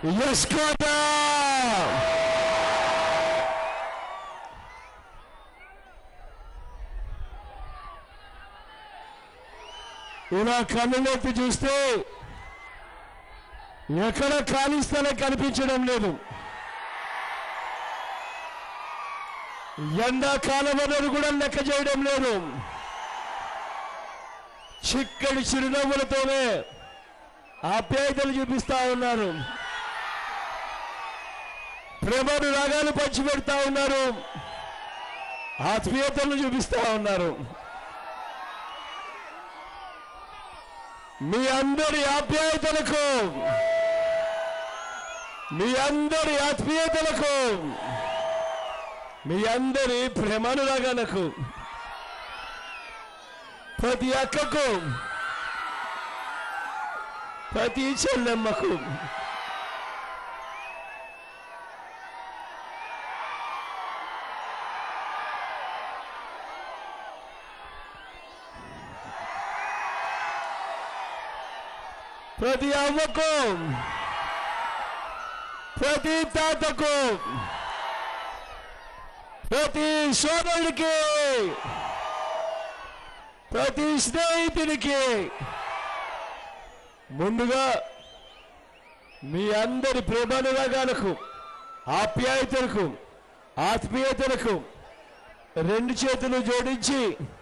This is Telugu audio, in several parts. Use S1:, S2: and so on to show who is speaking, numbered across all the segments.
S1: ఎస్కోట ఇలా కన్నులెత్తి చూస్తే ఎక్కడ ఖాళీ స్థలం కనిపించడం లేదు ఎండాకాలం అనేది కూడా లెక్క చేయడం లేదు చిక్కడి చిరునవ్వులతోనే ఆప్యాయతలు చూపిస్తా ఉన్నారు ప్రేమను రాగాలు పంచిపెడతా ఉన్నారు ఆత్మీయతలను చూపిస్తా ఉన్నారు మీ అందరి ఆప్యాయతలకు మీ అందరి ఆత్మీయతలకు మీ అందరి ప్రేమానురాగాలకు ప్రతి అక్కకు ప్రతి చెల్లెమ్మకు ప్రతి అమ్మకు ప్రతి తాతకు ప్రతి సోదరుడికి ప్రతి స్నేహితుడికి ముందుగా మీ అందరి ప్రేమానురాగాలకు ఆప్యాయతలకు ఆత్మీయతలకు రెండు చేతులు జోడించి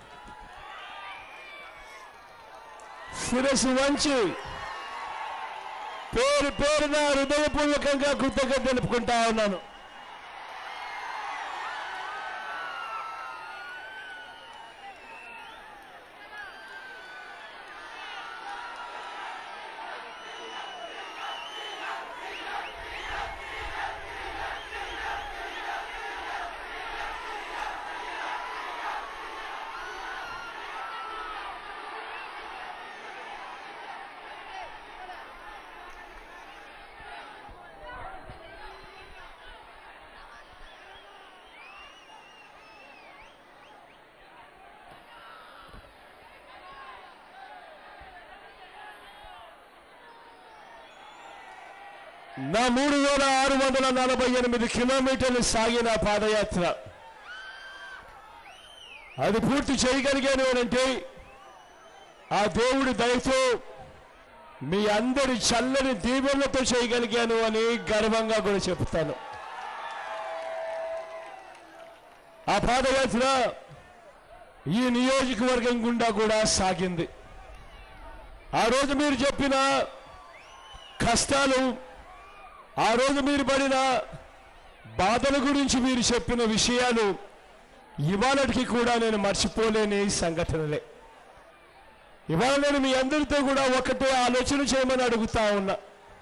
S1: శిరస్సు వంచి పేరు పేరున హృదయపూర్వకంగా కృతజ్ఞత తెలుపుకుంటా ఉన్నాను నా మూడు వేల ఆరు వందల నలభై ఎనిమిది కిలోమీటర్లు సాగిన పాదయాత్ర అది పూర్తి చేయగలిగాను అంటే ఆ దేవుడి దయతో మీ అందరి చల్లని దీవెనలతో చేయగలిగాను అని గర్వంగా కూడా చెప్తాను ఆ పాదయాత్ర ఈ నియోజకవర్గం గుండా కూడా సాగింది ఆ రోజు మీరు చెప్పిన కష్టాలు ఆ రోజు మీరు పడిన బాధల గురించి మీరు చెప్పిన విషయాలు ఇవాళకి కూడా నేను మర్చిపోలేని సంఘటనలే ఇవాళ నేను మీ అందరితో కూడా ఒకటే ఆలోచన చేయమని అడుగుతా ఉన్నా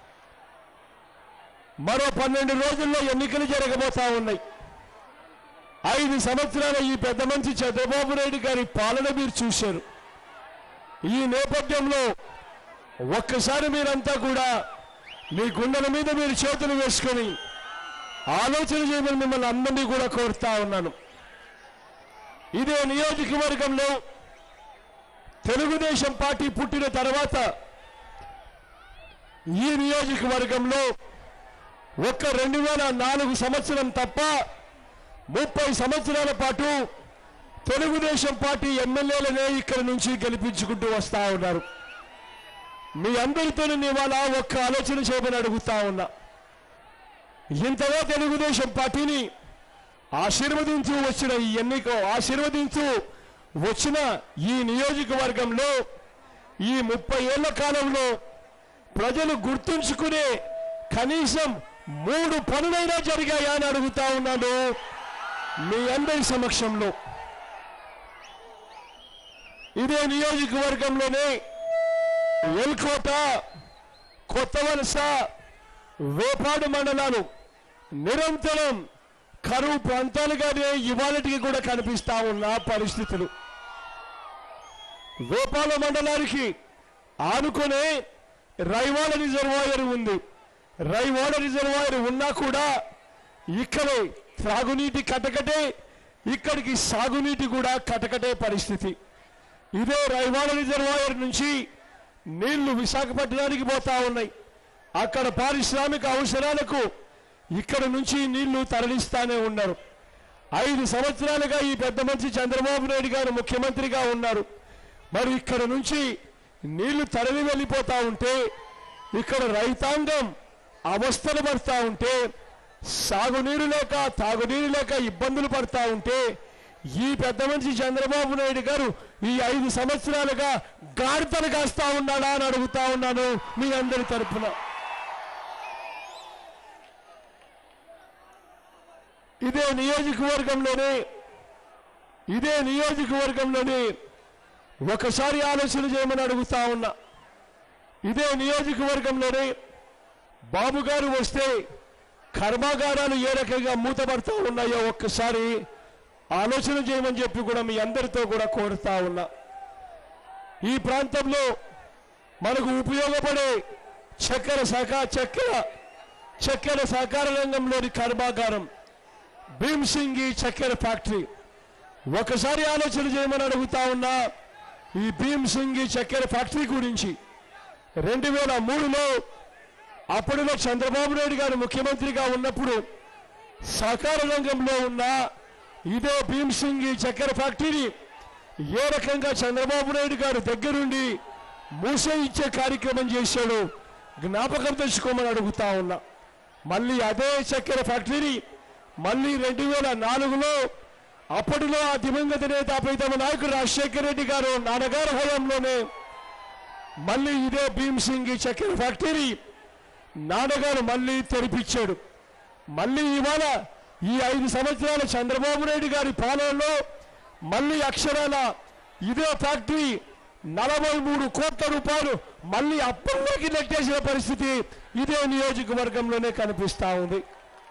S1: మరో పన్నెండు రోజుల్లో ఎన్నికలు జరగబోతా ఉన్నాయి ఐదు సంవత్సరాల ఈ పెద్ద మంచి చంద్రబాబు నాయుడు గారి పాలన మీరు చూశారు ఈ నేపథ్యంలో ఒక్కసారి మీరంతా కూడా మీ గుండెల మీద మీరు చేతులు వేసుకొని ఆలోచన చేయమని మిమ్మల్ని అందరినీ కూడా కోరుతా ఉన్నాను ఇదే నియోజకవర్గంలో తెలుగుదేశం పార్టీ పుట్టిన తర్వాత ఈ నియోజకవర్గంలో ఒక్క రెండు వేల నాలుగు సంవత్సరం తప్ప ముప్పై సంవత్సరాల పాటు తెలుగుదేశం పార్టీ ఎమ్మెల్యేలనే ఇక్కడి నుంచి గెలిపించుకుంటూ వస్తా ఉన్నారు మీ అందరితో నేను ఇవాళ ఒక్క ఆలోచన చేయమని అడుగుతా ఉన్నా ఇంతగా తెలుగుదేశం పార్టీని ఆశీర్వదించు వచ్చిన ఈ ఎన్నిక ఆశీర్వదించు వచ్చిన ఈ నియోజకవర్గంలో ఈ ముప్పై ఏళ్ల కాలంలో ప్రజలు గుర్తుంచుకునే కనీసం మూడు పనులైనా జరిగాయా అని అడుగుతా ఉన్నాను మీ అందరి సమక్షంలో ఇదే నియోజకవర్గంలోనే ఎల్కోట కొత్త వలస వేపాడు మండలాలు నిరంతరం కరువు ప్రాంతాలుగానే ఇవాళటికి కూడా కనిపిస్తా ఉన్న పరిస్థితులు వేపాల మండలానికి ఆనుకునే రైవాడ రిజర్వాయర్ ఉంది రైవాడ రిజర్వాయర్ ఉన్నా కూడా ఇక్కడే త్రాగునీటి కటకటే ఇక్కడికి సాగునీటి కూడా కటకటే పరిస్థితి ఇదే రైవాడ రిజర్వాయర్ నుంచి నీళ్లు విశాఖపట్నానికి పోతా ఉన్నాయి అక్కడ పారిశ్రామిక అవసరాలకు ఇక్కడ నుంచి నీళ్లు తరలిస్తానే ఉన్నారు ఐదు సంవత్సరాలుగా ఈ పెద్ద మంచి చంద్రబాబు నాయుడు గారు ముఖ్యమంత్రిగా ఉన్నారు మరి ఇక్కడ నుంచి నీళ్లు తరలి వెళ్ళిపోతా ఉంటే ఇక్కడ రైతాంగం అవస్థలు పడతా ఉంటే సాగునీరు లేక తాగునీరు లేక ఇబ్బందులు పడతా ఉంటే ఈ పెద్ద మనిషి చంద్రబాబు నాయుడు గారు ఈ ఐదు సంవత్సరాలుగా గాడితలు కాస్తా ఉన్నాడా అని అడుగుతా ఉన్నాను మీ అందరి తరపున ఇదే నియోజకవర్గంలోనే ఇదే నియోజకవర్గంలోనే ఒకసారి ఆలోచన చేయమని అడుగుతా ఉన్నా ఇదే నియోజకవర్గంలోనే బాబు గారు వస్తే కర్మాగారాలు ఏ రకంగా మూతపడతా ఉన్నాయో ఒక్కసారి ఆలోచన చేయమని చెప్పి కూడా మీ అందరితో కూడా కోరుతా ఉన్నా ఈ ప్రాంతంలో మనకు ఉపయోగపడే చక్కెర శాఖ చక్కెర చక్కెర సహకార రంగంలోని కర్మాగారం భీమ్సింగి చక్కెర ఫ్యాక్టరీ ఒకసారి ఆలోచన చేయమని అడుగుతా ఉన్నా ఈ భీమ్సింగి చక్కెర ఫ్యాక్టరీ గురించి రెండు వేల మూడులో అప్పటిలో చంద్రబాబు నాయుడు గారు ముఖ్యమంత్రిగా ఉన్నప్పుడు సహకార రంగంలో ఉన్న ఇదే భీమ్సింగి చక్కెర ఫ్యాక్టరీని ఏ రకంగా చంద్రబాబు నాయుడు గారు దగ్గరుండి మూసేయించే కార్యక్రమం చేశాడు జ్ఞాపకం తెచ్చుకోమని అడుగుతా ఉన్నా మళ్ళీ అదే చక్కెర ఫ్యాక్టరీని మళ్ళీ రెండు వేల నాలుగులో అప్పటిలో ఆ దివంగత నేత ప్రీతమ నాయకుడు రాజశేఖర రెడ్డి గారు నాన్నగారు హయాంలోనే మళ్ళీ ఇదే భీమ్సింగి చక్కెర ఫ్యాక్టరీ నాన్నగారు మళ్ళీ తెరిపించాడు మళ్ళీ ఇవాళ ఈ ఐదు సంవత్సరాల చంద్రబాబు నాయుడు గారి పాలనలో మళ్ళీ అక్షరాల ఇదే ఫ్యాక్టరీ నలభై మూడు కోట్ల రూపాయలు మళ్ళీ అప్పుల్లోకి నెట్టేసిన పరిస్థితి ఇదే నియోజకవర్గంలోనే కనిపిస్తా ఉంది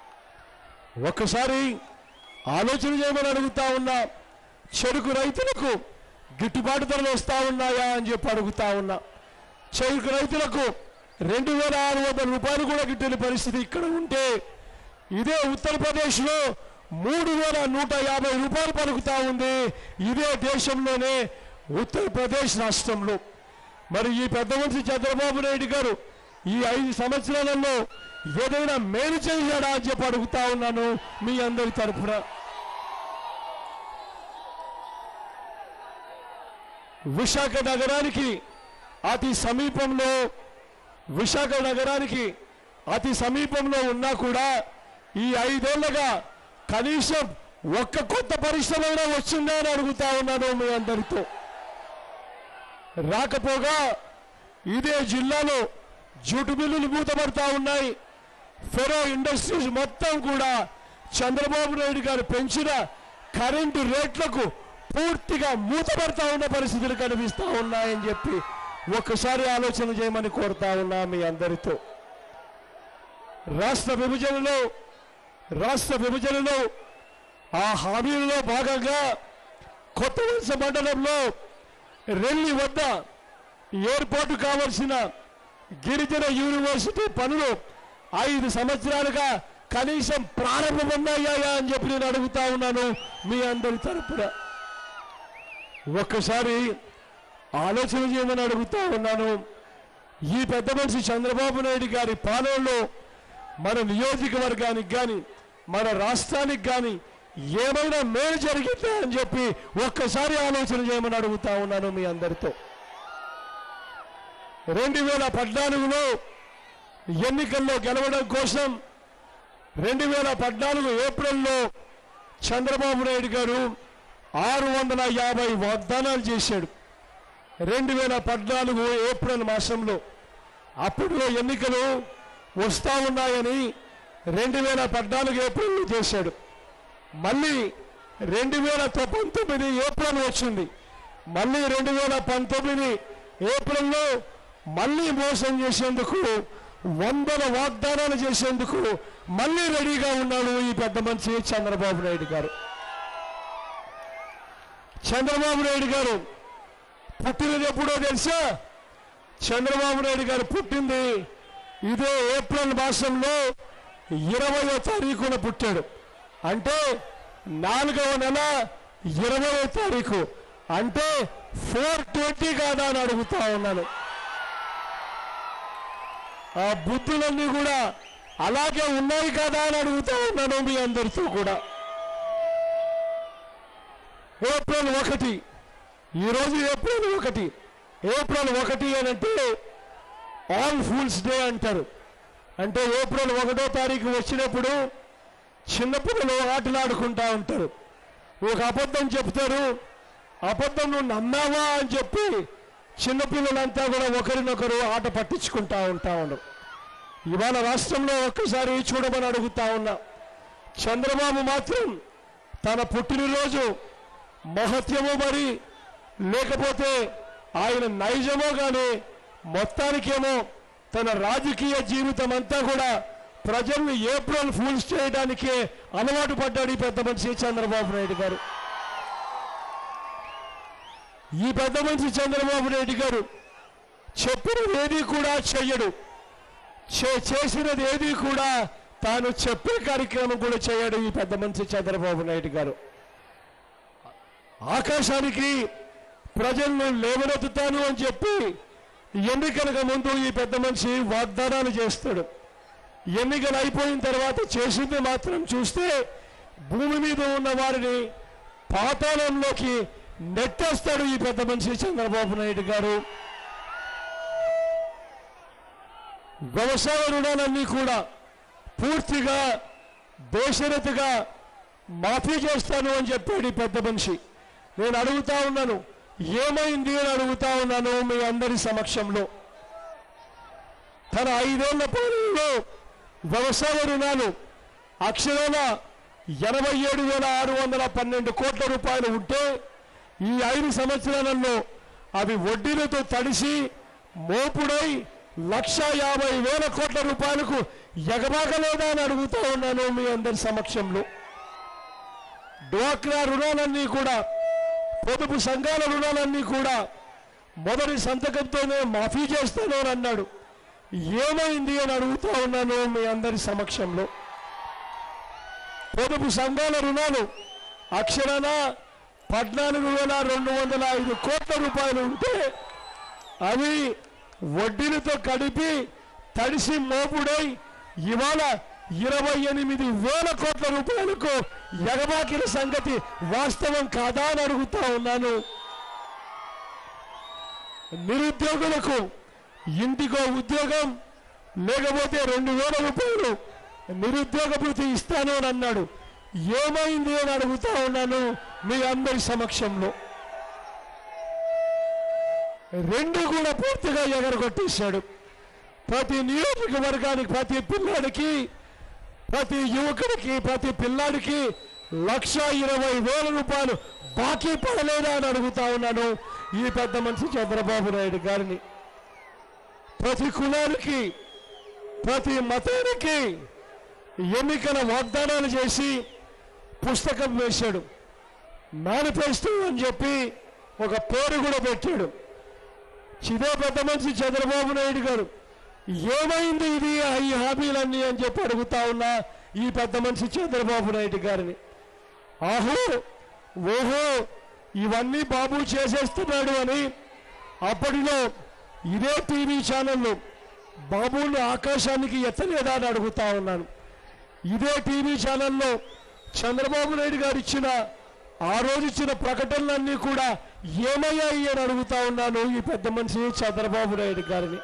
S1: ఒక్కసారి ఆలోచన చేయమని అడుగుతా ఉన్నా చెరుకు రైతులకు గిట్టుబాటు ధరలు వస్తా ఉన్నాయా అని చెప్పి అడుగుతా ఉన్నా చెరుకు రైతులకు రెండు వేల ఆరు వందల రూపాయలు కూడా గిట్టని పరిస్థితి ఇక్కడ ఉంటే ఇదే ఉత్తరప్రదేశ్లో మూడు వేల నూట యాభై రూపాయలు పలుకుతా ఉంది ఇదే దేశంలోనే ఉత్తరప్రదేశ్ రాష్ట్రంలో మరి ఈ పెద్ద మనిషి చంద్రబాబు నాయుడు గారు ఈ ఐదు సంవత్సరాలలో ఏదైనా మేలు చేశాడా అని చెప్పి అడుగుతా ఉన్నాను మీ అందరి తరఫున విశాఖ నగరానికి అతి సమీపంలో విశాఖ నగరానికి అతి సమీపంలో ఉన్నా కూడా ఈ ఐదేళ్లుగా కనీసం ఒక్క కొత్త పరిశ్రమ అయినా వచ్చిందా అని అడుగుతా ఉన్నాను మీ అందరితో రాకపోగా ఇదే జిల్లాలో జూటు మిల్లులు మూతపడతా ఉన్నాయి ఫెరో ఇండస్ట్రీస్ మొత్తం కూడా చంద్రబాబు నాయుడు గారు పెంచిన కరెంటు రేట్లకు పూర్తిగా మూతపడతా ఉన్న పరిస్థితులు కనిపిస్తా ఉన్నాయని చెప్పి ఒక్కసారి ఆలోచన చేయమని కోరుతా ఉన్నా మీ అందరితో రాష్ట్ర విభజనలో రాష్ట్ర విభజనలో ఆ హామీలలో భాగంగా కొత్త వలస మండలంలో రెల్లి వద్ద ఏర్పాటు కావలసిన గిరిజన యూనివర్సిటీ పనులు ఐదు సంవత్సరాలుగా కనీసం ప్రారంభమయ్యాయా అని చెప్పి నేను అడుగుతా ఉన్నాను మీ అందరి తరపున ఒక్కసారి ఆలోచన చేయమని అడుగుతా ఉన్నాను ఈ పెద్ద మనిషి చంద్రబాబు నాయుడు గారి పాలనలో మన నియోజకవర్గానికి కానీ మన రాష్ట్రానికి కానీ ఏమైనా మేలు జరిగిందా అని చెప్పి ఒక్కసారి ఆలోచన చేయమని అడుగుతా ఉన్నాను మీ అందరితో రెండు వేల పద్నాలుగులో ఎన్నికల్లో గెలవడం కోసం రెండు వేల పద్నాలుగు ఏప్రిల్లో చంద్రబాబు నాయుడు గారు ఆరు వందల యాభై వాగ్దానాలు చేశాడు రెండు వేల పద్నాలుగు ఏప్రిల్ మాసంలో అప్పట్లో ఎన్నికలు వస్తా ఉన్నాయని రెండు వేల పద్నాలుగు ఏప్రిల్ చేశాడు మళ్ళీ రెండు వేల పంతొమ్మిది ఏప్రిల్ వచ్చింది మళ్ళీ రెండు వేల పంతొమ్మిది ఏప్రిల్లో మళ్ళీ మోసం చేసేందుకు వందల వాగ్దానాలు చేసేందుకు మళ్ళీ రెడీగా ఉన్నాడు ఈ పెద్ద మనిషి చంద్రబాబు నాయుడు గారు చంద్రబాబు నాయుడు గారు పుట్టినది ఎప్పుడో తెలుసా చంద్రబాబు నాయుడు గారు పుట్టింది ఇదే ఏప్రిల్ మాసంలో ఇరవయో తారీఖున పుట్టాడు అంటే నాలుగవ నెల ఇరవయో తారీఖు అంటే ఫోర్ ట్వంటీ కాదా అని అడుగుతా ఉన్నాను ఆ బుద్ధులన్నీ కూడా అలాగే ఉన్నాయి కదా అని అడుగుతా ఉన్నాను మీ అందరితో కూడా ఏప్రిల్ ఒకటి ఈరోజు ఏప్రిల్ ఒకటి ఏప్రిల్ ఒకటి అని అంటే ఆల్ ఫూల్స్ డే అంటారు అంటే ఏప్రిల్ ఒకటో తారీఖు వచ్చినప్పుడు చిన్నపిల్లలు ఆటలాడుకుంటా ఉంటారు ఒక అబద్ధం చెప్తారు అబద్ధం నువ్వు నమ్మావా అని చెప్పి చిన్నపిల్లలంతా కూడా ఒకరినొకరు ఆట పట్టించుకుంటా ఉంటా ఉన్నారు ఇవాళ రాష్ట్రంలో ఒక్కసారి చూడమని అడుగుతా ఉన్నా చంద్రబాబు మాత్రం తన పుట్టినరోజు మహత్యమో మరి లేకపోతే ఆయన నైజమో కానీ మొత్తానికేమో తన రాజకీయ జీవితం అంతా కూడా ప్రజల్ని ఏప్రిల్ ఫూల్స్ చేయడానికే అలవాటు పడ్డాడు ఈ పెద్ద మనిషి చంద్రబాబు నాయుడు గారు ఈ పెద్ద మనిషి చంద్రబాబు నాయుడు గారు చెప్పినది ఏది కూడా చెయ్యడు చే- చేసినది ఏది కూడా తాను చెప్పే కార్యక్రమం కూడా చేయడు ఈ పెద్ద మనిషి చంద్రబాబు నాయుడు గారు ఆకాశానికి ప్రజలను లేవనెత్తుతాను అని చెప్పి ఎన్నికలకు ముందు ఈ పెద్ద మనిషి వాగ్దానాలు చేస్తాడు ఎన్నికలు అయిపోయిన తర్వాత చేసింది మాత్రం చూస్తే భూమి మీద ఉన్న వారిని పాతాళంలోకి నెట్టేస్తాడు ఈ పెద్ద మనిషి చంద్రబాబు నాయుడు గారు వ్యవసాయ రుణాలన్నీ కూడా పూర్తిగా బేషరతుగా మాఫీ చేస్తాను అని చెప్పాడు ఈ పెద్ద మనిషి నేను అడుగుతా ఉన్నాను ఏమైంది అని అడుగుతా ఉన్నాను మీ అందరి సమక్షంలో తన ఐదేళ్ల పాలనలో వ్యవసాయ రుణాలు అక్షరాల ఎనభై ఏడు వేల ఆరు వందల పన్నెండు కోట్ల రూపాయలు ఉంటే ఈ ఐదు సంవత్సరాలలో అవి వడ్డీలతో తడిసి మోపుడై లక్ష యాభై వేల కోట్ల రూపాయలకు ఎగబాకలేదా అని అడుగుతా ఉన్నాను మీ అందరి సమక్షంలో డ్వాక్రా రుణాలన్నీ కూడా పొదుపు సంఘాల రుణాలన్నీ కూడా మొదటి సంతకంతోనే మాఫీ చేస్తాను అని అన్నాడు ఏమైంది అని అడుగుతా ఉన్నాను మీ అందరి సమక్షంలో పొదుపు సంఘాల రుణాలు అక్షరాన పద్నాలుగు వేల రెండు వందల ఐదు కోట్ల రూపాయలు ఉంటే అవి వడ్డీలతో కడిపి తడిసి మోపుడై ఇవాళ ఇరవై ఎనిమిది వేల కోట్ల రూపాయలకు ఎగబాకిన సంగతి వాస్తవం కాదా అని అడుగుతా ఉన్నాను నిరుద్యోగులకు ఇంటికో ఉద్యోగం లేకపోతే రెండు వేల రూపాయలు నిరుద్యోగ భృతి ఇస్తాను అని అన్నాడు ఏమైంది అని అడుగుతా ఉన్నాను మీ అందరి సమక్షంలో రెండు కూడా పూర్తిగా ఎగరగొట్టేశాడు ప్రతి నియోజకవర్గానికి ప్రతి పిల్లాడికి ప్రతి యువకుడికి ప్రతి పిల్లాడికి లక్ష ఇరవై వేల రూపాయలు బాకీ పడలేదా అని అడుగుతా ఉన్నాను ఈ పెద్ద మనిషి చంద్రబాబు నాయుడు గారిని ప్రతి కులానికి ప్రతి మతానికి ఎన్నికల వాగ్దానాలు చేసి పుస్తకం వేశాడు మేనిఫెస్టో అని చెప్పి ఒక పేరు కూడా పెట్టాడు ఇదే పెద్ద మనిషి చంద్రబాబు నాయుడు గారు ఏమైంది ఇది ఈ హామీలన్నీ అని చెప్పి అడుగుతా ఉన్నా ఈ పెద్ద మనిషి చంద్రబాబు నాయుడు గారిని ఆహో ఓహో ఇవన్నీ బాబు చేసేస్తున్నాడు అని అప్పటిలో ఇదే టీవీ ఛానల్లో బాబుని ఆకాశానికి ఎత్తలేదా అని అడుగుతా ఉన్నాను ఇదే టీవీ ఛానల్లో చంద్రబాబు నాయుడు గారు ఇచ్చిన ఆ రోజు ఇచ్చిన ప్రకటనలన్నీ కూడా ఏమయ్యాయి అని అడుగుతా ఉన్నాను ఈ పెద్ద మనిషి చంద్రబాబు నాయుడు గారిని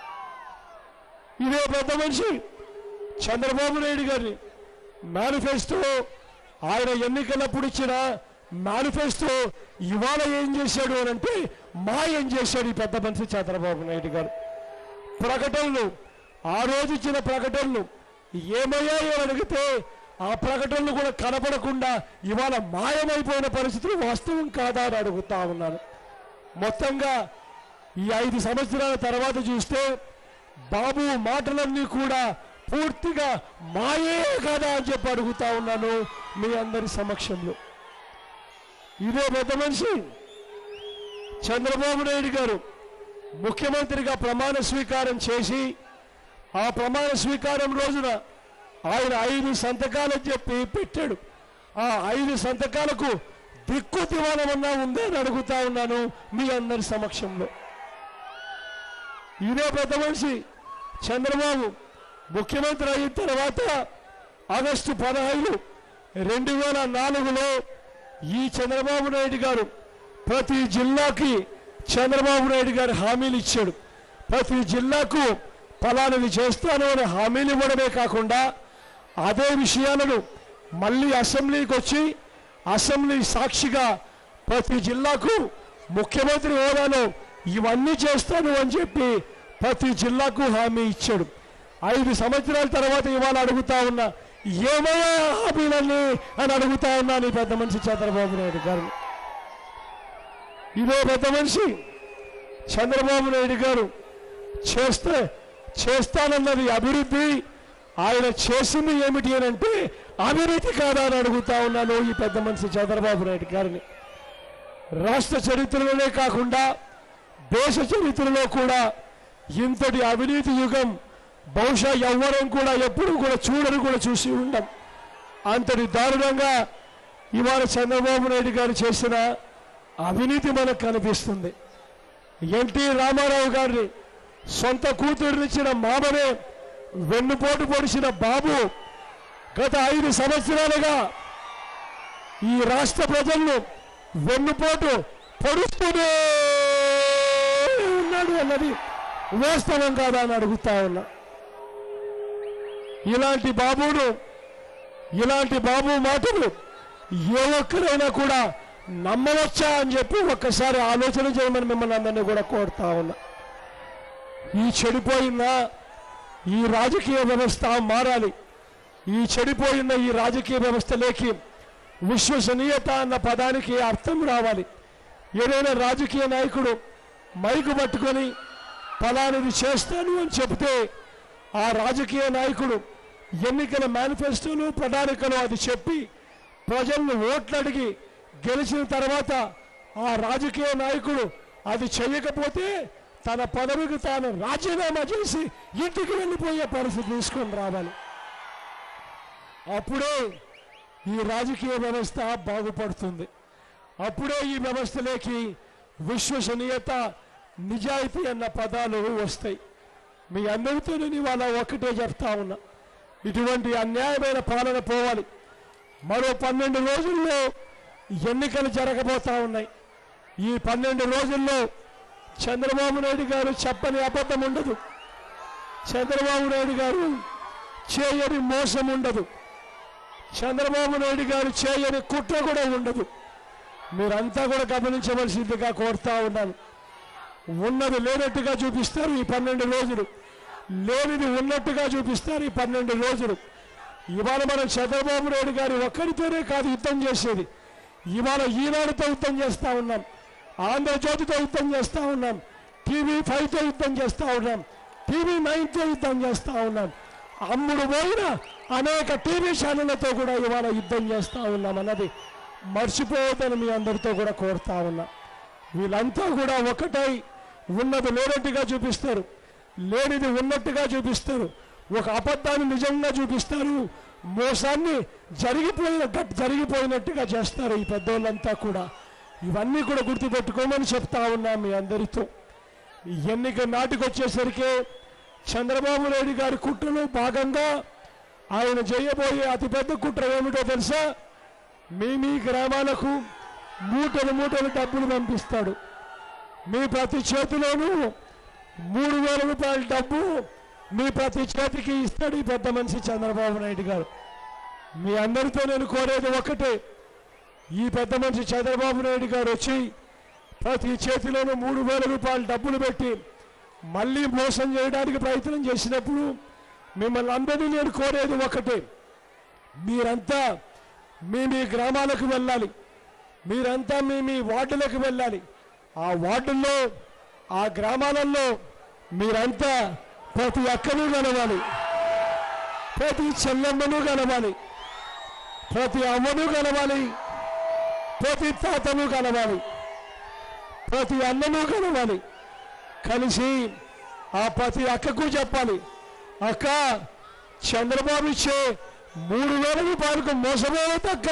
S1: ఇదే పెద్ద మనిషి చంద్రబాబు నాయుడు గారిని మేనిఫెస్టో ఆయన ఎన్నికలప్పుడు ఇచ్చిన మేనిఫెస్టో ఇవాళ ఏం చేశాడు అని అంటే మా ఏం చేశాడు ఈ పెద్ద మనిషి చంద్రబాబు నాయుడు గారు ప్రకటనలు ఆ రోజు ఇచ్చిన ప్రకటనలు ఏమయ్యాయి అని అడిగితే ఆ ప్రకటనలు కూడా కనపడకుండా ఇవాళ మాయమైపోయిన పరిస్థితులు వాస్తవం కాదా అని అడుగుతా ఉన్నాను మొత్తంగా ఈ ఐదు సంవత్సరాల తర్వాత చూస్తే బాబు మాటలన్నీ కూడా పూర్తిగా మాయే కదా అని చెప్పి అడుగుతా ఉన్నాను మీ అందరి సమక్షంలో ఇదే పెద్ద మనిషి చంద్రబాబు నాయుడు గారు ముఖ్యమంత్రిగా ప్రమాణ స్వీకారం చేసి ఆ ప్రమాణ స్వీకారం రోజున ఆయన ఐదు సంతకాలని చెప్పి పెట్టాడు ఆ ఐదు సంతకాలకు దిక్కు దివానమన్నా ఉందే అని అడుగుతా ఉన్నాను మీ అందరి సమక్షంలో ఇదే పెద్ద మనిషి చంద్రబాబు ముఖ్యమంత్రి అయిన తర్వాత ఆగస్టు పదహైదు రెండు వేల నాలుగులో ఈ చంద్రబాబు నాయుడు గారు ప్రతి జిల్లాకి చంద్రబాబు నాయుడు గారు హామీలు ఇచ్చాడు ప్రతి జిల్లాకు ఫలానిది చేస్తాను అని హామీలు ఇవ్వడమే కాకుండా అదే విషయాలను మళ్ళీ అసెంబ్లీకి వచ్చి అసెంబ్లీ సాక్షిగా ప్రతి జిల్లాకు ముఖ్యమంత్రి హోదాలో ఇవన్నీ చేస్తాను అని చెప్పి ప్రతి జిల్లాకు హామీ ఇచ్చాడు ఐదు సంవత్సరాల తర్వాత ఇవాళ అడుగుతా ఉన్నా ఏమయ్యా హామీలన్నీ అని అడుగుతా ఉన్నాను ఈ పెద్ద మనిషి చంద్రబాబు నాయుడు గారిని ఇదే పెద్ద మనిషి చంద్రబాబు నాయుడు గారు చేస్తే చేస్తానన్నది అభివృద్ధి ఆయన చేసింది ఏమిటి అని అంటే అవినీతి కాదా అని అడుగుతా ఉన్నాను ఈ పెద్ద మనిషి చంద్రబాబు నాయుడు గారిని రాష్ట్ర చరిత్రలోనే కాకుండా దేశ చరిత్రలో కూడా ఇంతటి అవినీతి యుగం బహుశా ఎవ్వరం కూడా ఎప్పుడు కూడా చూడని కూడా చూసి ఉండం అంతటి దారుణంగా ఇవాళ చంద్రబాబు నాయుడు గారు చేసిన అవినీతి మనకు కనిపిస్తుంది ఎన్టీ రామారావు గారిని సొంత కూతురునిచ్చిన మామనే వెన్నుపోటు పొడిచిన బాబు గత ఐదు సంవత్సరాలుగా ఈ రాష్ట్ర ప్రజలను వెన్నుపోటు పొడుస్తూనే ఉన్నాడు అన్నది వాస్తవం కాదా అని అడుగుతా ఉన్నా ఇలాంటి బాబును ఇలాంటి బాబు మాటలు ఏ ఒక్కరైనా కూడా నమ్మవచ్చా అని చెప్పి ఒక్కసారి ఆలోచన చేయమని మిమ్మల్ని అందరినీ కూడా కోరుతా ఉన్నా ఈ చెడిపోయిన ఈ రాజకీయ వ్యవస్థ మారాలి ఈ చెడిపోయిన ఈ రాజకీయ వ్యవస్థలోకి విశ్వసనీయత అన్న పదానికి అర్థం రావాలి ఏదైనా రాజకీయ నాయకుడు మైకు పట్టుకొని ఫలానిది చేస్తాను అని చెప్తే ఆ రాజకీయ నాయకుడు ఎన్నికల మేనిఫెస్టోలు ప్రణాళికలు అది చెప్పి ప్రజలను ఓట్లు అడిగి గెలిచిన తర్వాత ఆ రాజకీయ నాయకుడు అది చేయకపోతే తన పదవికి తాను రాజీనామా చేసి ఇంటికి వెళ్ళిపోయే పరిస్థితి తీసుకొని రావాలి అప్పుడే ఈ రాజకీయ వ్యవస్థ బాగుపడుతుంది అప్పుడే ఈ వ్యవస్థలోకి విశ్వసనీయత నిజాయితీ అన్న పదాలు వస్తాయి మీ అందరితో నేను ఇవాళ ఒకటే చెప్తా ఉన్నా ఇటువంటి అన్యాయమైన పాలన పోవాలి మరో పన్నెండు రోజుల్లో ఎన్నికలు జరగబోతా ఉన్నాయి ఈ పన్నెండు రోజుల్లో చంద్రబాబు నాయుడు గారు చెప్పని అబద్ధం ఉండదు చంద్రబాబు నాయుడు గారు చేయని మోసం ఉండదు చంద్రబాబు నాయుడు గారు చేయని కుట్ర కూడా ఉండదు మీరంతా కూడా గమనించవలసిందిగా కోరుతా ఉన్నాను ఉన్నది లేనట్టుగా చూపిస్తారు ఈ పన్నెండు రోజులు లేనిది ఉన్నట్టుగా చూపిస్తారు ఈ పన్నెండు రోజులు ఇవాళ మనం చంద్రబాబు నాయుడు గారి ఒక్కరితోనే కాదు యుద్ధం చేసేది ఇవాళ ఈనాడుతో యుద్ధం చేస్తా ఉన్నాం ఆంధ్రజ్యోతితో యుద్ధం చేస్తా ఉన్నాం టీవీ ఫైవ్తో యుద్ధం చేస్తా ఉన్నాం టీవీ నైన్తో యుద్ధం చేస్తా ఉన్నాం అమ్ముడు పోయిన అనేక టీవీ ఛానళ్లతో కూడా ఇవాళ యుద్ధం చేస్తా ఉన్నాం అన్నది మర్చిపోవద్దని మీ అందరితో కూడా కోరుతా ఉన్నా వీళ్ళంతా కూడా ఒకటై ఉన్నది లేనట్టుగా చూపిస్తారు లేనిది ఉన్నట్టుగా చూపిస్తారు ఒక అబద్ధాన్ని నిజంగా చూపిస్తారు మోసాన్ని జరిగిపోయిన గట్ జరిగిపోయినట్టుగా చేస్తారు ఈ పెద్దోళ్ళంతా కూడా ఇవన్నీ కూడా గుర్తుపెట్టుకోమని చెప్తా ఉన్నా మీ అందరితో ఈ ఎన్నిక నాటికి వచ్చేసరికి చంద్రబాబు నాయుడు గారి కుట్రలో భాగంగా ఆయన చేయబోయే అతిపెద్ద కుట్ర ఏమిటో తెలుసా మీ మీ గ్రామాలకు మూటలు మూటలు డబ్బులు పంపిస్తాడు మీ ప్రతి చేతిలోనూ మూడు వేల రూపాయల డబ్బు మీ ప్రతి చేతికి ఇస్తాడు ఈ పెద్ద మనిషి చంద్రబాబు నాయుడు గారు మీ అందరితో నేను కోరేది ఒకటే ఈ పెద్ద మనిషి చంద్రబాబు నాయుడు గారు వచ్చి ప్రతి చేతిలోనూ మూడు వేల రూపాయలు డబ్బులు పెట్టి మళ్ళీ మోసం చేయడానికి ప్రయత్నం చేసినప్పుడు మిమ్మల్ని అందరినీ నేను కోరేది ఒకటే మీరంతా మీ మీ గ్రామాలకు వెళ్ళాలి మీరంతా మీ మీ వార్డులకు వెళ్ళాలి ఆ వార్డుల్లో ఆ గ్రామాలలో మీరంతా ప్రతి అక్కను కలవాలి ప్రతి చెల్లమ్మను కలవాలి ప్రతి అమ్మను కలవాలి ప్రతి తాతను కలవాలి ప్రతి అన్నను కలవాలి కలిసి ఆ ప్రతి అక్కకు చెప్పాలి అక్క చంద్రబాబు ఇచ్చే మూడు వేల రూపాయలకు మోసపోవద్దక్క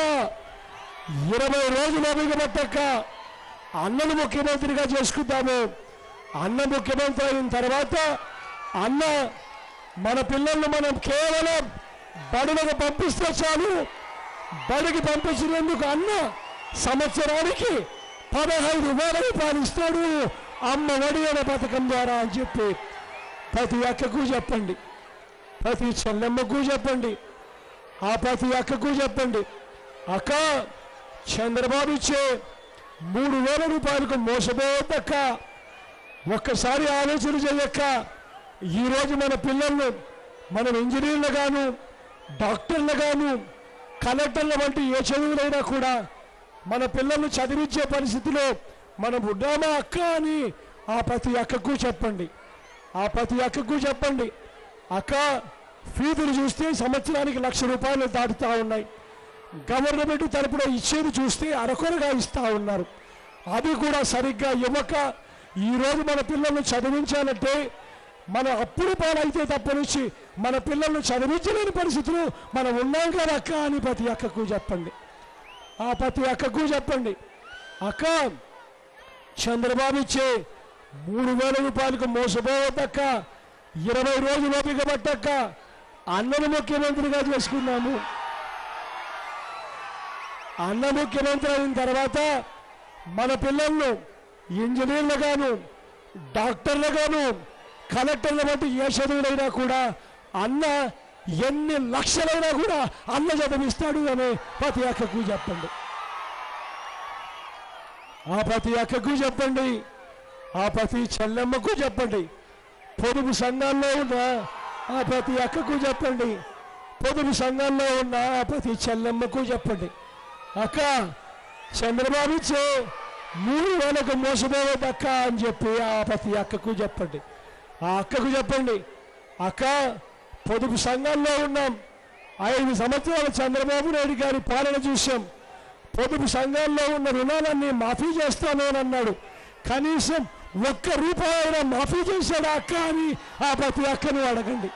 S1: ఇరవై రోజులు అభిగమట్టక్క అన్నను ముఖ్యమంత్రిగా చేసుకుంటాము అన్న ముఖ్యమంత్రి అయిన తర్వాత అన్న మన పిల్లల్ని మనం కేవలం బడులకు పంపిస్తే చాలు బడికి పంపించినందుకు అన్న సంవత్సరానికి పదహైదు వేల రూపాయలు ఇస్తాడు అమ్మ ఒడి అనే పథకం ద్వారా అని చెప్పి ప్రతి అక్కకు చెప్పండి ప్రతి చెల్లెమ్మకు చెప్పండి ఆ ప్రతి అక్కకు చెప్పండి అక్క చంద్రబాబు ఇచ్చే మూడు వేల రూపాయలకు మోసపోవద్దక్క ఒక్కసారి ఆలోచన చేయక్క ఈరోజు మన పిల్లలను మనం ఇంజనీర్లు గాను డాక్టర్లు గాను కలెక్టర్ల వంటి ఏ చదువులైనా కూడా మన పిల్లల్ని చదివించే పరిస్థితిలో మనం ఉన్నామా అక్క అని ఆ ప్రతి అక్కకు చెప్పండి ఆ ప్రతి అక్కకు చెప్పండి అక్క ఫీజులు చూస్తే సంవత్సరానికి లక్ష రూపాయలు దాటుతా ఉన్నాయి గవర్నమెంట్ తరపున ఇచ్చేది చూస్తే అరకొరగా ఇస్తా ఉన్నారు అది కూడా సరిగ్గా ఇవ్వక ఈరోజు మన పిల్లల్ని చదివించాలంటే మనం అప్పుడు పాలైతే తప్ప నుంచి మన పిల్లల్ని చదివించలేని పరిస్థితులు మనం ఉన్నాం కదా అక్క అని ప్రతి అక్కకు చెప్పండి ఆ ప్రతి అక్కకు చెప్పండి అక్క చంద్రబాబు ఇచ్చే మూడు వేల రూపాయలకు మోసపోవద్దక్క ఇరవై రోజులు ఓపిక పట్టక్క అన్నను ముఖ్యమంత్రిగా చేసుకున్నాము అన్న ముఖ్యమంత్రి అయిన తర్వాత మన పిల్లలను ఇంజనీర్లుగాను డాక్టర్లుగాను కలెక్టర్ల వంటి ఏ చదువులైనా కూడా అన్న ఎన్ని లక్షలైనా కూడా అన్న చదివిస్తాడు అని ప్రతి అక్కకు చెప్పండి ఆ ప్రతి అక్కకు చెప్పండి ఆ ప్రతి చెల్లెమ్మకు చెప్పండి పొదుపు సంఘాల్లో ఉన్న ఆ ప్రతి అక్కకు చెప్పండి పొదుపు సంఘాల్లో ఉన్న ఆ ప్రతి చెల్లెమ్మకు చెప్పండి అక్క చంద్రబాబు ఇచ్చే మూడు వేలకు మోసపోవద్దు అక్క అని చెప్పి ఆ ప్రతి అక్కకు చెప్పండి ఆ అక్కకు చెప్పండి అక్క పొదుపు సంఘాల్లో ఉన్నాం ఐదు సంవత్సరాలు చంద్రబాబు నాయుడు గారి పాలన చూసాం పొదుపు సంఘాల్లో ఉన్న రుణాలన్నీ మాఫీ చేస్తాను అని అన్నాడు కనీసం ఒక్క రూపాయి అయినా మాఫీ చేశాడా అక్క అని ఆ ప్రతి అక్కను అడగండి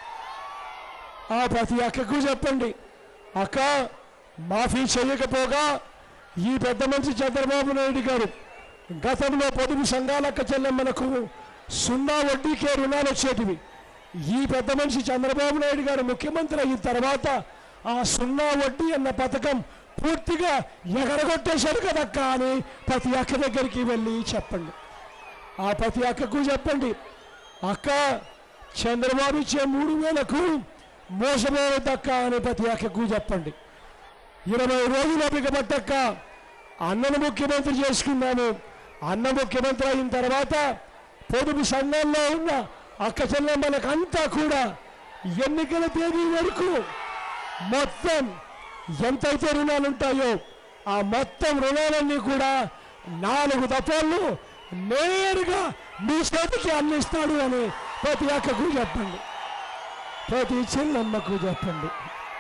S1: ఆ ప్రతి అక్కకు చెప్పండి అక్క మాఫీ చేయకపోగా ఈ పెద్ద మనిషి చంద్రబాబు నాయుడు గారు గతంలో పొదుపు సంఘాలక్క చెల్లెమ్మలకు సున్నా వడ్డీకే రుణాలు వచ్చేటివి ఈ పెద్ద మనిషి చంద్రబాబు నాయుడు గారు ముఖ్యమంత్రి అయిన తర్వాత ఆ సున్నా వడ్డీ అన్న పథకం పూర్తిగా ఎగరగొట్టేశారు కదక్క అని ప్రతి అక్క దగ్గరికి వెళ్ళి చెప్పండి ఆ ప్రతి అక్కకు చెప్పండి అక్క చంద్రబాబు ఇచ్చే మూడు వేలకు మోసపోవద్దక్క అని ప్రతి అక్కకు చెప్పండి ఇరవై రోజులు ఓపిక పట్టక్క అన్నను ముఖ్యమంత్రి చేసుకున్నాను అన్న ముఖ్యమంత్రి అయిన తర్వాత పొదుపు సంఘంలో ఉన్న అక్క చెల్లెమ్మలకంతా కూడా ఎన్నికల తేదీ వరకు మొత్తం ఎంతైతే రుణాలు ఉంటాయో ఆ మొత్తం రుణాలన్నీ కూడా నాలుగు దఫాల్లో నేరుగా మీ చేతికి అందిస్తాడు అని ప్రతి అక్కకు చెప్పండి ప్రతి చెల్లెమ్మకు చెప్పండి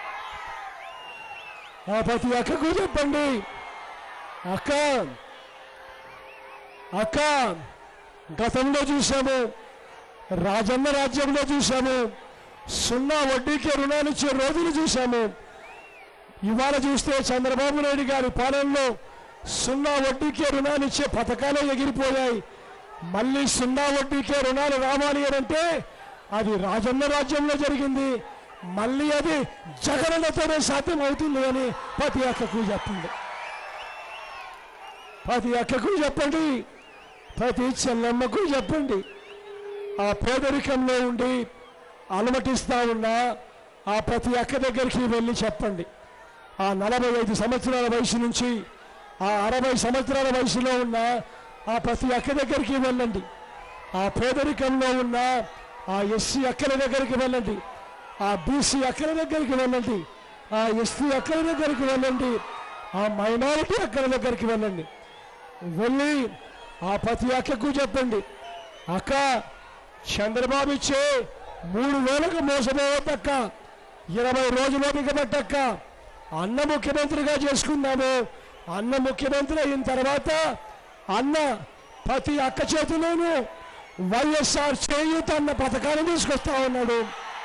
S1: ఆ ప్రతి అక్కకు చెప్పండి అక్క అక్క గతంలో చూసాము రాజన్న రాజ్యంలో చూసాము సున్నా వడ్డీకి రుణాలు ఇచ్చే రోజులు చూసాము ఇవాళ చూస్తే చంద్రబాబు నాయుడు గారి పాలనలో సున్నా వడ్డీకే రుణాలు ఇచ్చే పథకాలే ఎగిరిపోయాయి మళ్ళీ సున్నా వడ్డీకే రుణాలు రావాలి అని అంటే అది రాజన్న రాజ్యంలో జరిగింది మళ్ళీ అది జగనన్నతోనే సాధ్యం అవుతుంది అని ప్రతి అక్కకు చెప్పండి ప్రతి అక్కకు చెప్పండి ప్రతి చెల్లెమ్మకు చెప్పండి ఆ పేదరికంలో ఉండి అలమటిస్తా ఉన్న ఆ ప్రతి అక్క దగ్గరికి వెళ్ళి చెప్పండి ఆ నలభై ఐదు సంవత్సరాల వయసు నుంచి ఆ అరవై సంవత్సరాల వయసులో ఉన్న ఆ ప్రతి అక్క దగ్గరికి వెళ్ళండి ఆ పేదరికంలో ఉన్న ఆ ఎస్సీ అక్కల దగ్గరికి వెళ్ళండి ఆ బీసీ అక్కల దగ్గరికి వెళ్ళండి ఆ ఎస్సీ అక్కల దగ్గరికి వెళ్ళండి ఆ మైనారిటీ అక్కల దగ్గరికి వెళ్ళండి వెళ్ళి ఆ ప్రతి అక్కకు చెప్పండి అక్క చంద్రబాబు ఇచ్చే మూడు వేలకు మోసపోవద్దక్క ఇరవై రోజులు మిగబట్టక్క అన్న ముఖ్యమంత్రిగా చేసుకున్నాము అన్న ముఖ్యమంత్రి అయిన తర్వాత అన్న ప్రతి అక్క చేతిలోనూ వైఎస్ఆర్ చేయూత అన్న పథకాన్ని తీసుకొస్తా ఉన్నాడు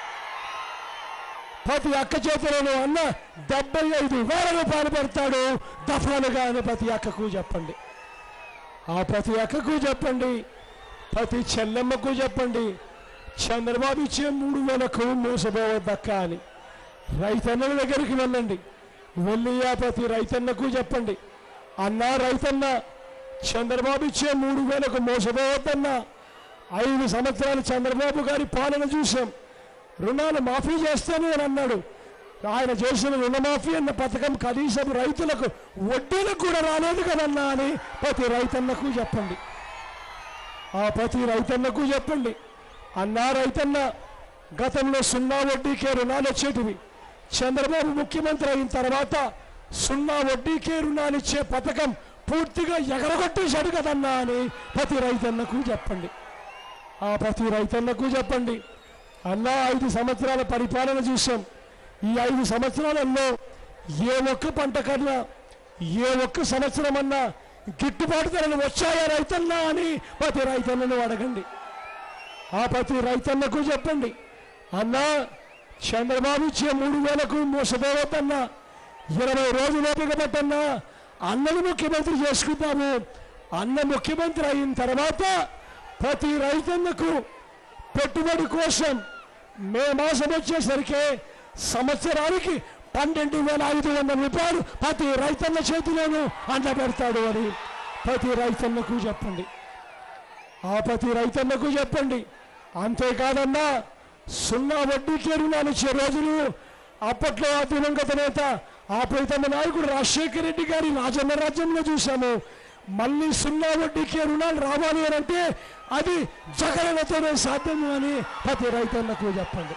S1: ప్రతి అక్క చేతిలోనూ అన్న డెబ్బై ఐదు వేల రూపాయలు పెడతాడు దఫాలుగా అని ప్రతి అక్కకు చెప్పండి ఆ ప్రతి అక్కకు చెప్పండి ప్రతి చెల్లెమ్మకు చెప్పండి చంద్రబాబు ఇచ్చే మూడు వేలకు మోసపోవద్దక్క అని రైతన్నల దగ్గరికి వెళ్ళండి వెళ్ళి ఆ ప్రతి రైతన్నకు చెప్పండి అన్నా రైతన్న చంద్రబాబు ఇచ్చే మూడు వేలకు మోసపోవద్దన్నా ఐదు సంవత్సరాలు చంద్రబాబు గారి పాలన చూశాం రుణాలు మాఫీ చేస్తాను అని అన్నాడు ఆయన చేసిన రుణమాఫీ అన్న పథకం కనీసం రైతులకు వడ్డీలకు కూడా రాలేదు కదన్నా అని ప్రతి రైతన్నకు చెప్పండి ఆ ప్రతి రైతన్నకు చెప్పండి అన్నా రైతన్న గతంలో సున్నా వడ్డీకే రుణాలు వచ్చేటివి చంద్రబాబు ముఖ్యమంత్రి అయిన తర్వాత సున్నా వడ్డీకే రుణాలు ఇచ్చే పథకం పూర్తిగా ఎగరగొట్టేశాడు కదన్నా అని ప్రతి రైతన్నకు చెప్పండి ఆ ప్రతి రైతన్నకు చెప్పండి అన్నా ఐదు సంవత్సరాల పరిపాలన చూసాం ఈ ఐదు సంవత్సరాలలో ఏ ఒక్క పంట కన్నా ఏ ఒక్క సంవత్సరం అన్నా గిట్టుబాటు ధరలు వచ్చాయా రైతన్నా అని ప్రతి రైతన్నను అడగండి ఆ ప్రతి రైతన్నకు చెప్పండి అన్నా చంద్రబాబు ఇచ్చే మూడు వేలకు మోసపోవద్దన్నా ఇరవై రోజులు ఓపిక పట్టన్నా అన్నను ముఖ్యమంత్రి చేసుకుందాము అన్న ముఖ్యమంత్రి అయిన తర్వాత ప్రతి రైతన్నకు పెట్టుబడి కోసం మే మాసం వచ్చేసరికి సంవత్సరానికి పన్నెండు వేల ఐదు వందల రూపాయలు ప్రతి రైతన్న చేతిలోనూ అందబెడతాడు అని ప్రతి రైతన్నకు చెప్పండి ఆ ప్రతి రైతన్నకు చెప్పండి అంతేకాదన్నా సున్నా వడ్డీకి రుణాలు ఇచ్చే రోజులు అప్పట్లో ఆ దివంగత నేత ఆ ప్రీతమ నాయకుడు రాజశేఖర రెడ్డి గారి రాజన్న రాజ్యంలో చూశాము మళ్ళీ సున్నా వడ్డీకి రుణాలు రావాలి అని అంటే అది జగనతోనే సాధ్యము అని ప్రతి రైతన్నకు చెప్పండి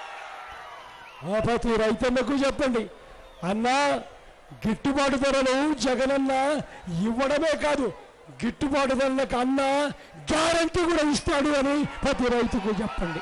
S1: ఆ ప్రతి రైతన్నకు చెప్పండి అన్నా గిట్టుబాటు ధరలు జగనన్న ఇవ్వడమే కాదు గిట్టుబాటు ధరలకు అన్న గ్యారంటీ కూడా ఇస్తాడు అని ప్రతి రైతుకు చెప్పండి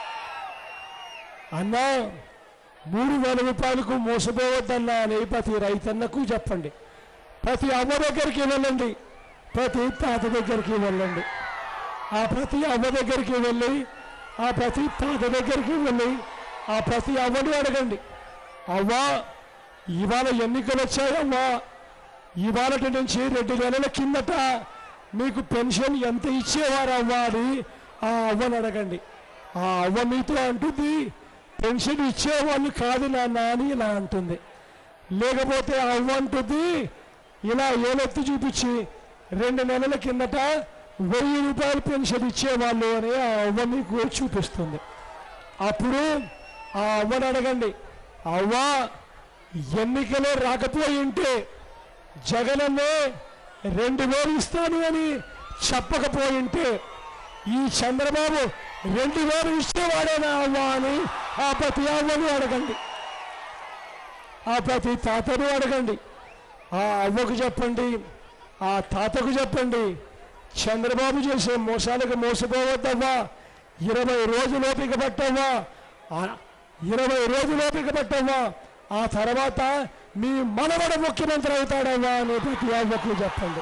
S1: అన్నా మూడు వేల రూపాయలకు మోసపోవద్దన్నా అని ప్రతి రైతన్నకు చెప్పండి ప్రతి అవ్వ దగ్గరికి వెళ్ళండి ప్రతి తాత దగ్గరికి వెళ్ళండి ఆ ప్రతి అవ్వ దగ్గరికి వెళ్ళి ఆ ప్రతి తాత దగ్గరికి వెళ్ళి ఆ ప్రతి అవ్వని అడగండి అవ్వా ఇవాళ ఎన్నికలు వచ్చాయవ్వా ఇవాళ నుంచి రెండు నెలల కిందట మీకు పెన్షన్ ఎంత ఇచ్చేవారు అవ్వా అని ఆ అవ్వని అడగండి ఆ అవ్వ మీతో అంటుంది పెన్షన్ ఇచ్చేవాళ్ళు కాదు నాన్న అని ఇలా అంటుంది లేకపోతే ఆ అవ్వ అంటుంది ఇలా ఏలెత్తి చూపించి రెండు నెలల కిందట వెయ్యి రూపాయలు పెన్షన్ ఇచ్చేవాళ్ళు అని ఆ అవ్వ మీకు చూపిస్తుంది అప్పుడు ఆ అవ్వని అడగండి అవ్వా ఎన్నికలో రాకపోయి ఉంటే జగనన్నే రెండు వేలు ఇస్తాను అని చెప్పకపోయి ఉంటే ఈ చంద్రబాబు రెండు వేలు ఇచ్చేవాడేనా అవ్వా అని ఆ ప్రతి అవ్వను అడగండి ఆ ప్రతి తాతను అడగండి ఆ అవ్వకు చెప్పండి ఆ తాతకు చెప్పండి చంద్రబాబు చేసే మోసాలకు మోసపోవద్దవ్వా ఇరవై రోజులు ఓపిక పట్టవ్వా ఆ ఇరవై రోజులు ఓపిక పట్టవ్వా ఆ తర్వాత మీ మనవడు ముఖ్యమంత్రి అవుతాడవ్వా అని ప్రతి అవ్వకు చెప్పండి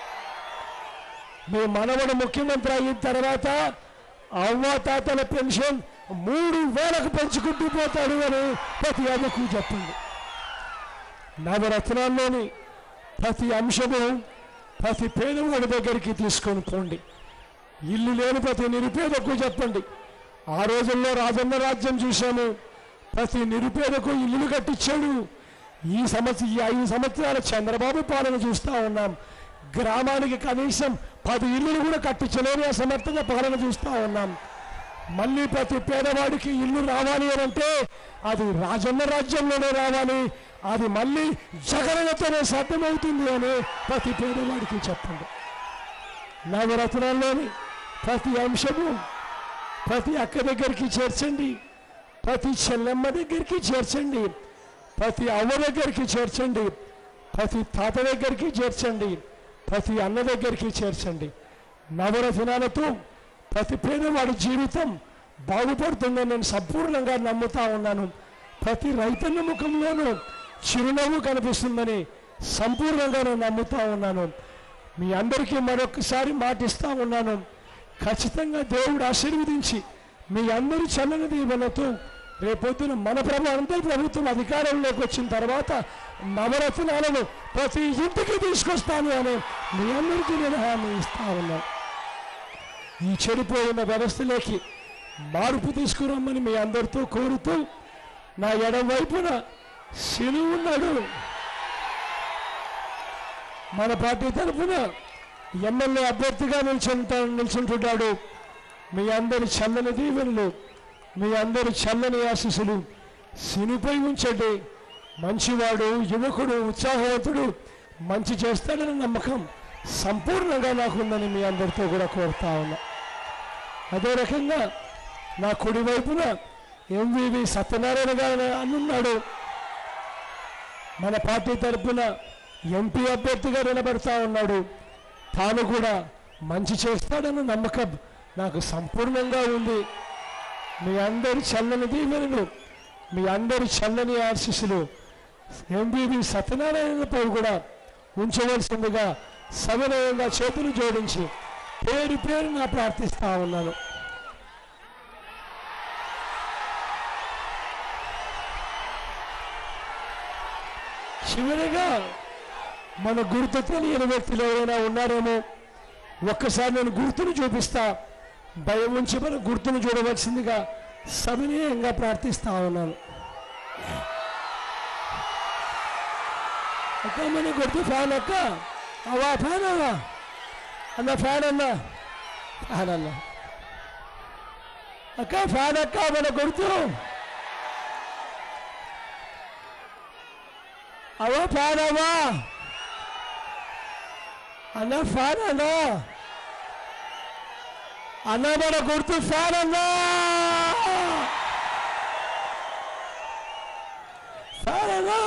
S1: మీ మనవడు ముఖ్యమంత్రి అయిన తర్వాత అవ్వ తాతల పెన్షన్ మూడు వేలకు పెంచుకుంటూ పోతాడు అని ప్రతి అవ్వకు చెప్పండి నవరత్నాల్లోని ప్రతి అంశము ప్రతి పేదవాడి దగ్గరికి తీసుకొని పోండి ఇల్లు లేని ప్రతి నిరుపేదకు చెప్పండి ఆ రోజుల్లో రాజన్న రాజ్యం చూశాము ప్రతి నిరుపేదకు ఇల్లులు కట్టించాడు ఈ సంవత్సరం ఈ ఐదు సంవత్సరాల చంద్రబాబు పాలన చూస్తా ఉన్నాం గ్రామానికి కనీసం పది ఇల్లులు కూడా కట్టించలేని అసమర్థత పాలన చూస్తా ఉన్నాం మళ్ళీ ప్రతి పేదవాడికి ఇల్లు రావాలి అని అంటే అది రాజన్న రాజ్యంలోనే రావాలి అది మళ్ళీ జగనతోనే సాధ్యమవుతుంది అని ప్రతి పేదవాడికి చెప్పండి నవరత్నాల్లోని ప్రతి అంశము ప్రతి అక్క దగ్గరికి చేర్చండి ప్రతి చెల్లెమ్మ దగ్గరికి చేర్చండి ప్రతి అవ్వ దగ్గరికి చేర్చండి ప్రతి తాత దగ్గరికి చేర్చండి ప్రతి అన్న దగ్గరికి చేర్చండి నవరత్నాలతో ప్రతి పేదవాడి జీవితం బాగుపడుతుందని నేను సంపూర్ణంగా నమ్ముతా ఉన్నాను ప్రతి రైతన్న ముఖంలోనూ చిరునవ్వు కనిపిస్తుందని సంపూర్ణంగా నేను నమ్ముతా ఉన్నాను మీ అందరికీ మరొకసారి మాటిస్తా ఉన్నాను ఖచ్చితంగా దేవుడు ఆశీర్వదించి మీ అందరి చల్లని దీవెనతో రేపొద్దున మన ప్రభు అందరి ప్రభుత్వం అధికారంలోకి వచ్చిన తర్వాత నవరత్నాలను ప్రతి ఇంటికి తీసుకొస్తాను అని మీ అందరికీ నేను హామీ ఇస్తా ఉన్నాను ఈ చెడిపోయిన వ్యవస్థలోకి మార్పు తీసుకురమ్మని మీ అందరితో కోరుతూ నా ఎడం వైపున శిలు ఉన్నాడు మన పార్టీ తరఫున ఎమ్మెల్యే అభ్యర్థిగా నిల్చుంటా నిల్చుంటున్నాడు మీ అందరి చల్లని దీవెనలు మీ అందరి చల్లని ఆశీస్సులు శనిపై ఉంచండి మంచివాడు యువకుడు ఉత్సాహవంతుడు మంచి చేస్తాడని నమ్మకం సంపూర్ణంగా నాకుందని మీ అందరితో కూడా కోరుతా ఉన్నా అదే రకంగా నా కుడి వైపున ఎంవివి సత్యనారాయణ గారు అన్నున్నాడు మన పార్టీ తరఫున ఎంపీ అభ్యర్థిగా నిలబడతా ఉన్నాడు తాను కూడా మంచి చేస్తాడన్న నమ్మకం నాకు సంపూర్ణంగా ఉంది మీ అందరి చల్లని దీవెనలు మీ అందరి చల్లని ఆశీస్సులు ఎంబీబీ సత్యనారాయణపై కూడా ఉంచవలసిందిగా సవినయంగా చేతులు జోడించి పేరు పేరు నా ప్రార్థిస్తా ఉన్నాను చివరిగా మన గుర్తు తెలియని వ్యక్తులు ఎవరైనా ఉన్నారేమో ఒక్కసారి నేను గుర్తును చూపిస్తా భయం ఉంచి మన గుర్తును చూడవలసిందిగా సవినయంగా ప్రార్థిస్తా ఉన్నాను అక్క మన గుర్తు ఫ్యాన్ అక్క అవా ఫ్యాన్ అవా అన్న ఫ్యాన్ అన్న ఫ్యాన్ అన్న అక్క ఫ్యాన్ అక్క మన గుర్తు అవా ఫ్యాన్ అవా అన్న ఫ్యాన్ అన్నా అన్న మన గుర్తు ఫ్యాన్ అన్నా ఫ్యాన్ అన్నా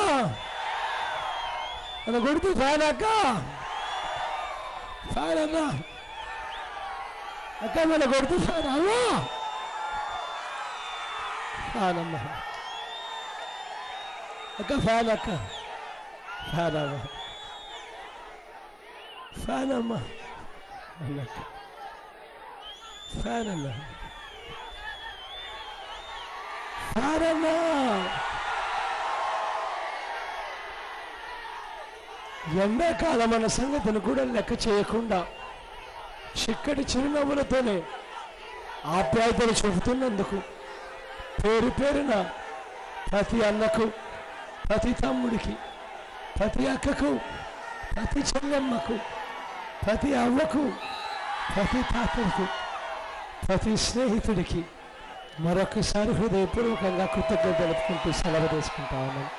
S1: మన గుర్తు ఫ్యాన్ అక్క ఫ్యాన్ అన్నా అక్క మన గుర్తు ఫ్యాన్ అవ్వా ఫ్యాన్ అమ్మా అక్క ఫ్యాన్ అక్క ఫ్యాన్ అమ్మా ఫ్యాన్ అమ్మా అన్నక్క ఫ్యాన్ అన్నా ఫ్యాన్ అన్నా ఎండాకాలం అన్న సంగతిని కూడా లెక్క చేయకుండా చిక్కటి చిరునవ్వులతోనే ఆప్యాయతలు చూపుతున్నందుకు పేరు పేరున ప్రతి అన్నకు ప్రతి తమ్ముడికి ప్రతి అక్కకు ప్రతి చెల్లెమ్మకు ప్రతి అవ్వకు ప్రతి తాతలకు ప్రతి స్నేహితుడికి మరొకసారి హృదయపూర్వకంగా కృతజ్ఞత తెలుపుకుంటూ సెలవు తీసుకుంటా ఉన్నాను